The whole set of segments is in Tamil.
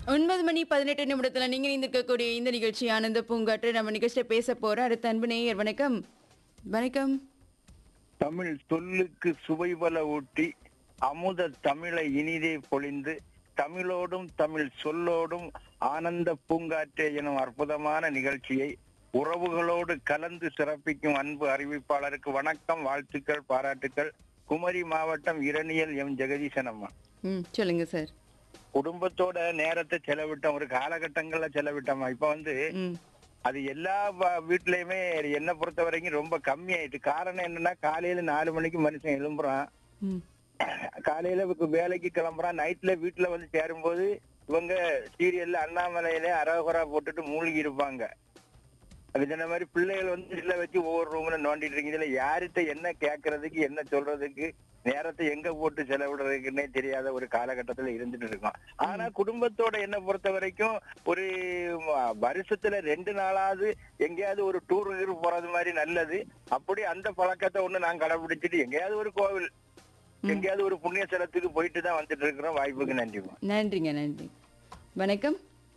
ஒன்பது மணி பதினெட்டு நிமிடத்துல நீங்க இருக்கக்கூடிய இந்த நிகழ்ச்சி ஆனந்த பூங்காற்று நம்ம நிகழ்ச்சியில பேச போற அடுத்த அன்பு நேயர் வணக்கம் வணக்கம் தமிழ் சொல்லுக்கு சுவைபல ஊட்டி அமுத தமிழை இனிதே பொழிந்து தமிழோடும் தமிழ் சொல்லோடும் ஆனந்த பூங்காற்றே எனும் அற்புதமான நிகழ்ச்சியை உறவுகளோடு கலந்து சிறப்பிக்கும் அன்பு அறிவிப்பாளருக்கு வணக்கம் வாழ்த்துக்கள் பாராட்டுக்கள் குமரி மாவட்டம் இரணியல் எம் ஜெகதீசன் அம்மா ம் சொல்லுங்க சார் குடும்பத்தோட நேரத்தை செலவிட்டோம் ஒரு காலகட்டங்கள்ல செலவிட்டோமா இப்ப வந்து ம் அது எல்லா வ- வீட்லயுமே என்ன பொறுத்த வரைக்கும் ரொம்ப கம்மியாயிட்டு காரணம் என்னன்னா காலையில நாலு மணிக்கு மனுஷன் எழும்புறான் ம் காலையில இப்ப வேலைக்கு கிளம்புறான் நைட்ல வீட்டுல வந்து சேரும்போது இவங்க சீரியல்ல அண்ணாமலையில அரகுரா போட்டுட்டு மூழ்கி இருப்பாங்க அது இந்த மாதிரி பிள்ளைகள் வந்து இதுல வச்சு ஒவ்வொரு ரூம்ல நோண்டிட்டு இருக்கு இதுல யார்கிட்ட என்ன கேட்கறதுக்கு என்ன சொல்றதுக்கு நேரத்தை எங்க போட்டு செலவிடுறதுக்குன்னே தெரியாத ஒரு காலகட்டத்துல இருந்துட்டு இருக்கோம் ஆனா குடும்பத்தோட என்ன பொறுத்த வரைக்கும் ஒரு ம- வருஷத்துல ரெண்டு நாளாவது எங்கேயாவது ஒரு டூர் கீர் போறது மாதிரி நல்லது அப்படி அந்த பழக்கத்தை ஒண்ணு நான் கடைபிடிச்சிட்டு எங்கேயாவது ஒரு கோவில் எங்கேயாவது ஒரு புண்ணிய ஸ்தலத்துக்கு போயிட்டு தான் வந்துட்டு இருக்கிறோம் வாய்ப்புக்கு நன்றிமா நன்றிங்க நன்றி வணக்கம்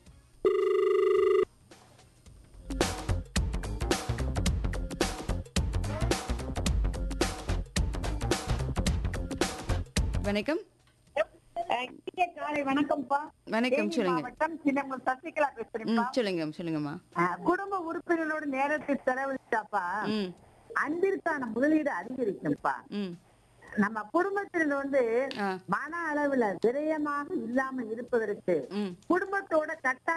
வணக்கம் அஹ் இனிய காலை வணக்கம்ப்பா வணக்கம் தேனி சொல்லுங்க மாவட்டம் சின்னமூர் சசிகலா பேசுறேன்ப்பா ம் சொல்லுங்க சொல்லுங்கம்மா அஹ் குடும்ப உறுப்பினர்களோட நேரத்தை செலவழிச்சாப்பா ம் அன்பிற்கான முதலீடு அதிகரிக்கும்ப்பா ம் நம்ம குடும்பத்தில் வந்து ஆ மன அளவுல விரயமாக இல்லாம இருப்பதற்கு ம் குடும்பத்தோட கட்ட